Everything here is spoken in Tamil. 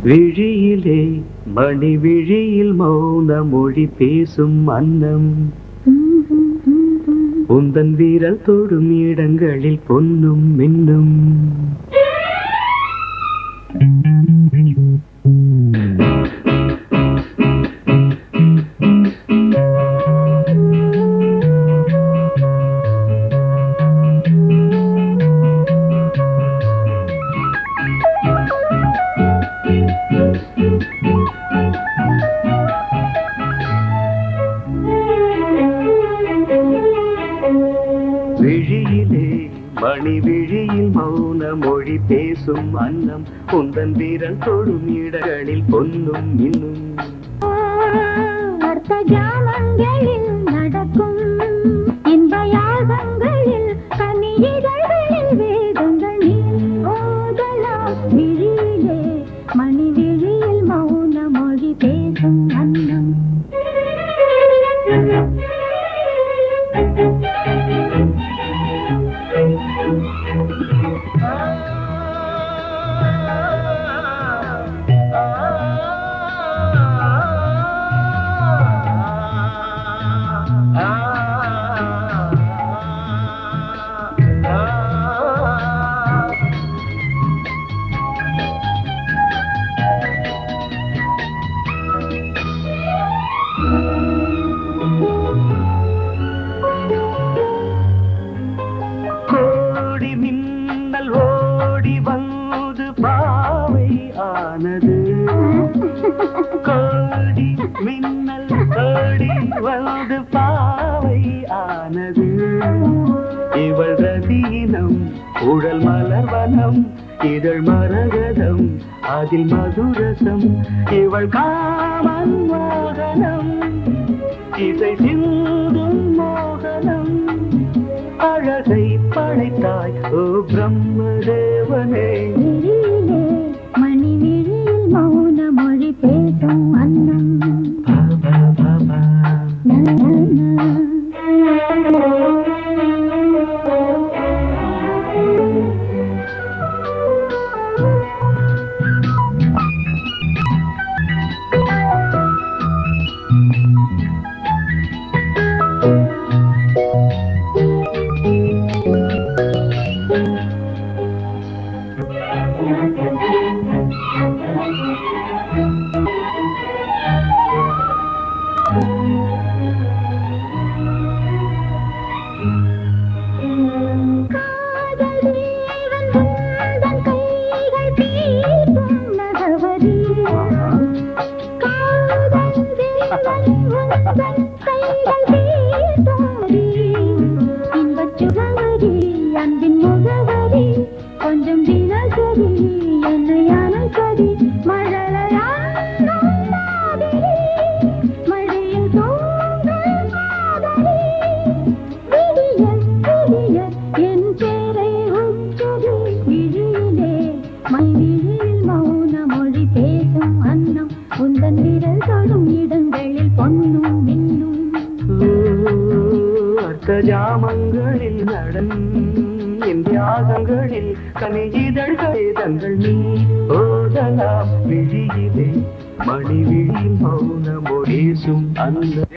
விழியிலே மணி விழியில் மௌன மொழி பேசும் அன்னம் உந்தன் வீரல் தொடும் இடங்களில் பொன்னும் மின்னும் விழியிலே மணி விழியில் மௌன மொழி பேசும் அன்னம் உந்தன் வீரல் தொடும் இடங்களில் பொன்னும் மின்னும் அர்த்த ஜாமங்களில் நடக்கும் இன்ப யாகங்களில் கனியிதழ்களில் வேதங்கள் நீ ஓதலாம் விழியிலே மணி விழியில் மௌன மொழி பேசும் அன்னம் கோடி மின்னல் ஓடி வந்து பாவை ஆனது கோடி மின்னல் ஓடி வந்து பாவை ஆனது இவள் ரதீனம் உடல் மலர்வனம் இதழ் மரகதம் அதில் மதுரசம் இவள் காமன் மோகனம் இசை சிந்தும் மோகனம் அழகை படைத்தாய் ஓ பிரம்மதேவனே விழியிலே மணி விழியில் மௌன மொழி பேசும் அன்னம் பா, பா, பா, பா. நா, நா, நா. காதல் தேவன் உந்தன் கைகள் தீட்டும் நகவரி. காதல் தேவன் உந்தன் கைகள் தீட்டும் நகவரி. இன்பச் சுகவரி, அன்பின் முகவரி கொஞ்சம் தினசரி என்னை அணைக்கடி மழலையாடும் மாதிரி மழையில் தோன்றும் காதலி விடிய விடிய என் பேரை உச்சரி விழியிலே மை விழியில் மௌன மொழி பேசும் அன்னம் உந்தன் விரல் தொடும் இடங்களில் பொன்னும் மின்னும் ஓ, அர்த்த ஜாமங்களில் நடன் என் தியாகங்களில் கனியிதழ்களே தங்கள் நீ ஓதலாம் விழியிலே மணி விழி மௌன மொழேசும் அந்த